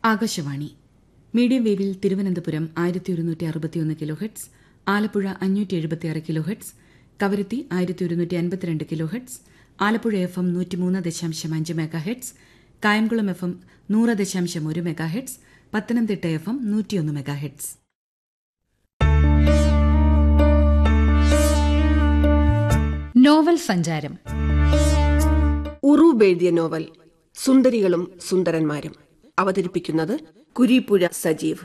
Akashvani medium വേവിൽ Thiruvananthapuram ആയിരത്തി ഒരുന്നൂറ്റി അറുപത്തിയൊന്ന് കിലോ ഹെഡ്സ് ആലപ്പുഴ അഞ്ഞൂറ്റി എഴുപത്തിയാറ് കിലോ ഹെഡ്സ് കവരത്തി ആയിരത്തി ഒരുന്നൂറ്റി അൻപത്തിരണ്ട് kilohertz Alappuzha F M നൂറ്റിമൂന്ന് ദശാംശം അഞ്ച് megahertz Kayamkulam F M നൂറ് ദശാംശം ഒരു megahertz Pathanamthitta F M നൂറ്റിയൊന്ന് മെഗാ ഹെഡ്സ് നോവൽ സഞ്ചാരം ഉറൂബ് എഴുതിയ നോവൽ സുന്ദരികളും സുന്ദരന്മാരും അവതരിപ്പിക്കുന്നത് കുരീപ്പുഴ സജീവ്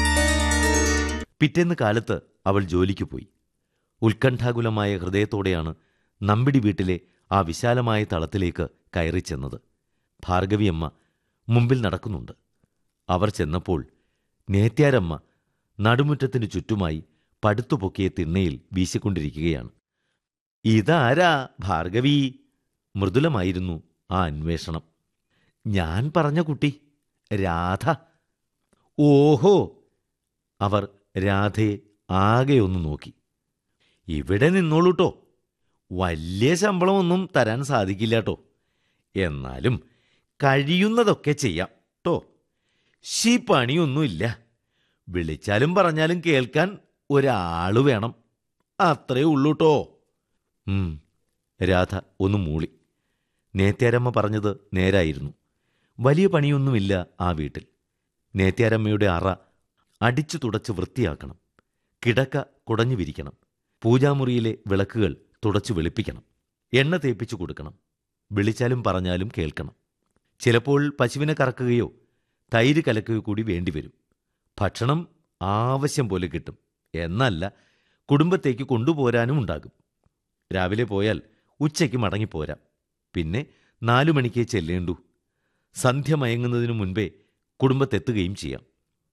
പിറ്റേന്ന് കാലത്ത് അവൾ ജോലിക്ക് പോയി ഉത്കണ്ഠാകുലമായ ഹൃദയത്തോടെയാണ് നമ്പിടി വീട്ടിലെ ആ വിശാലമായ തളത്തിലേക്ക് കയറി ചെന്നത് ഭാർഗവിയമ്മ മുമ്പിൽ നടക്കുന്നുണ്ട് അവർ ചെന്നപ്പോൾ നേത്യാരമ്മ നടുമുറ്റത്തിനു ചുറ്റുമായി പടുത്തുപൊക്കിയ തിണ്ണയിൽ വീശിക്കൊണ്ടിരിക്കുകയാണ് ഇതാരാ ഭാർഗവി മൃദുലമായിരുന്നു ആ അന്വേഷണം ഞാൻ പറഞ്ഞ കുട്ടി രാധ ഓഹോ അവർ രാധയെ ആകെ ഒന്ന് നോക്കി ഇവിടെ നിന്നോളൂട്ടോ വലിയ ശമ്പളമൊന്നും തരാൻ സാധിക്കില്ല കേട്ടോ എന്നാലും കഴിയുന്നതൊക്കെ ചെയ്യാം ട്ടോ ശീ പണിയൊന്നുമില്ല വിളിച്ചാലും പറഞ്ഞാലും കേൾക്കാൻ ഒരാള് വേണം അത്രേ ഉള്ളൂട്ടോ ഉം, രാധ ഒന്ന് മൂളി നേത്യാരമ്മ പറഞ്ഞത് നേരായിരുന്നു വലിയ പണിയൊന്നുമില്ല ആ വീട്ടിൽ നേത്യാരമ്മയുടെ അറ അടിച്ചു തുടച്ച് വൃത്തിയാക്കണം കിടക്ക കുടഞ്ഞു വിരിക്കണം പൂജാമുറിയിലെ വിളക്കുകൾ തുടച്ചു വെളുപ്പിക്കണം എണ്ണ തേപ്പിച്ചു കൊടുക്കണം വിളിച്ചാലും പറഞ്ഞാലും കേൾക്കണം ചിലപ്പോൾ പശുവിനെ കറക്കുകയോ തൈര് കലക്കുകയോ കൂടി വേണ്ടിവരും ഭക്ഷണം ആവശ്യം പോലെ കിട്ടും എന്നല്ല കുടുംബത്തേക്ക് കൊണ്ടുപോരാനും ഉണ്ടാകും രാവിലെ പോയാൽ ഉച്ചയ്ക്ക് മടങ്ങിപ്പോരാം പിന്നെ നാലു മണിക്കേ ചെല്ലേണ്ടു സന്ധ്യ മയങ്ങുന്നതിനു മുൻപേ കുടുംബത്തെത്തുകയും ചെയ്യാം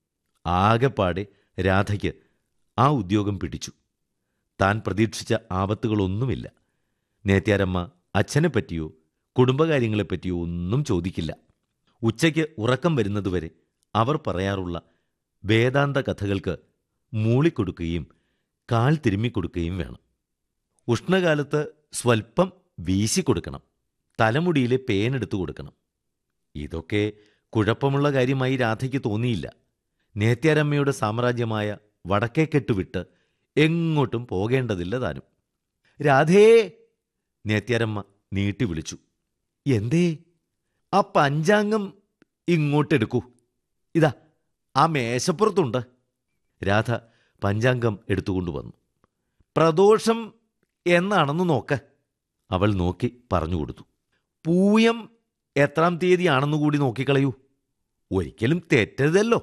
ആകെപ്പാടെ രാധയ്ക്ക് ആ ഉദ്യോഗം പിടിച്ചു താൻ പ്രതീക്ഷിച്ച ആപത്തുകളൊന്നുമില്ല നേത്യാരമ്മ അച്ഛനെപ്പറ്റിയോ കുടുംബകാര്യങ്ങളെപ്പറ്റിയോ ഒന്നും ചോദിക്കില്ല ഉച്ചയ്ക്ക് ഉറക്കം വരുന്നതുവരെ അവർ പറയാറുള്ള വേദാന്ത കഥകൾക്ക് മൂളിക്കൊടുക്കുകയും കാൽ തിരുമ്മിക്കൊടുക്കുകയും വേണം ഉഷ്ണകാലത്ത് സ്വൽപ്പം വീശിക്കൊടുക്കണം തലമുടിയിലെ പേനെടുത്തു കൊടുക്കണം ഇതൊക്കെ കുഴപ്പമുള്ള കാര്യമായി രാധയ്ക്ക് തോന്നിയില്ല നേത്യാരമ്മയുടെ സാമ്രാജ്യമായ വടക്കേക്കെട്ട് വിട്ട് എങ്ങോട്ടും പോകേണ്ടതില്ല താനും രാധേ നേത്യാരമ്മ നീട്ടി വിളിച്ചു എന്തേ ആ പഞ്ചാംഗം ഇങ്ങോട്ടെടുക്കൂ ഇതാ ആ മേശപ്പുറത്തുണ്ട് രാധ പഞ്ചാംഗം എടുത്തുകൊണ്ടുവന്നു പ്രദോഷം എന്നാണെന്ന് നോക്ക് അവൾ നോക്കി പറഞ്ഞുകൊടുത്തു പൂയം എത്രാം തീയതിയാണെന്ന് കൂടി നോക്കിക്കളയൂ ഒരിക്കലും തെറ്റരുതല്ലോ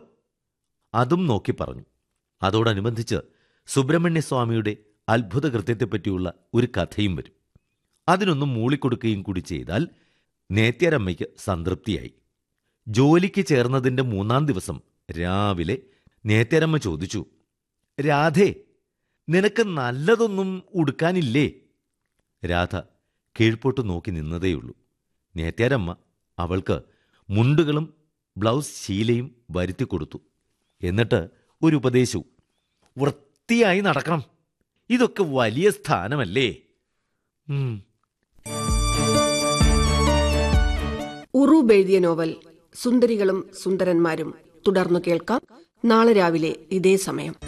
അതും നോക്കി പറഞ്ഞു അതോടനുബന്ധിച്ച് സുബ്രഹ്മണ്യസ്വാമിയുടെ അത്ഭുത കൃത്യത്തെപ്പറ്റിയുള്ള ഒരു കഥയും വരും അതിനൊന്നും മൂളിക്കൊടുക്കുകയും കൂടി ചെയ്താൽ നേത്യരമ്മയ്ക്ക് സംതൃപ്തിയായി ജോലിക്ക് ചേർന്നതിൻ്റെ മൂന്നാം ദിവസം രാവിലെ നേത്യരമ്മ ചോദിച്ചു രാധേ നിനക്ക് നല്ലതൊന്നും ഉടുക്കാനില്ലേ രാധ കീഴ്പോട്ട് നോക്കി നിന്നതേയുള്ളൂ നേത്യാരമ്മ അവൾക്ക് മുണ്ടുകളും ബ്ലൗസ് ശീലയും വരുത്തി കൊടുത്തു എന്നിട്ട് ഒരു ഉപദേശവും വൃത്തിയായി നടക്കണം ഇതൊക്കെ വലിയ സ്ഥാനമല്ലേ ഉം, ഉറൂബ് എഴുതിയ നോവൽ സുന്ദരികളും സുന്ദരന്മാരും തുടർന്നു കേൾക്കാം നാളെ രാവിലെ ഇതേ സമയം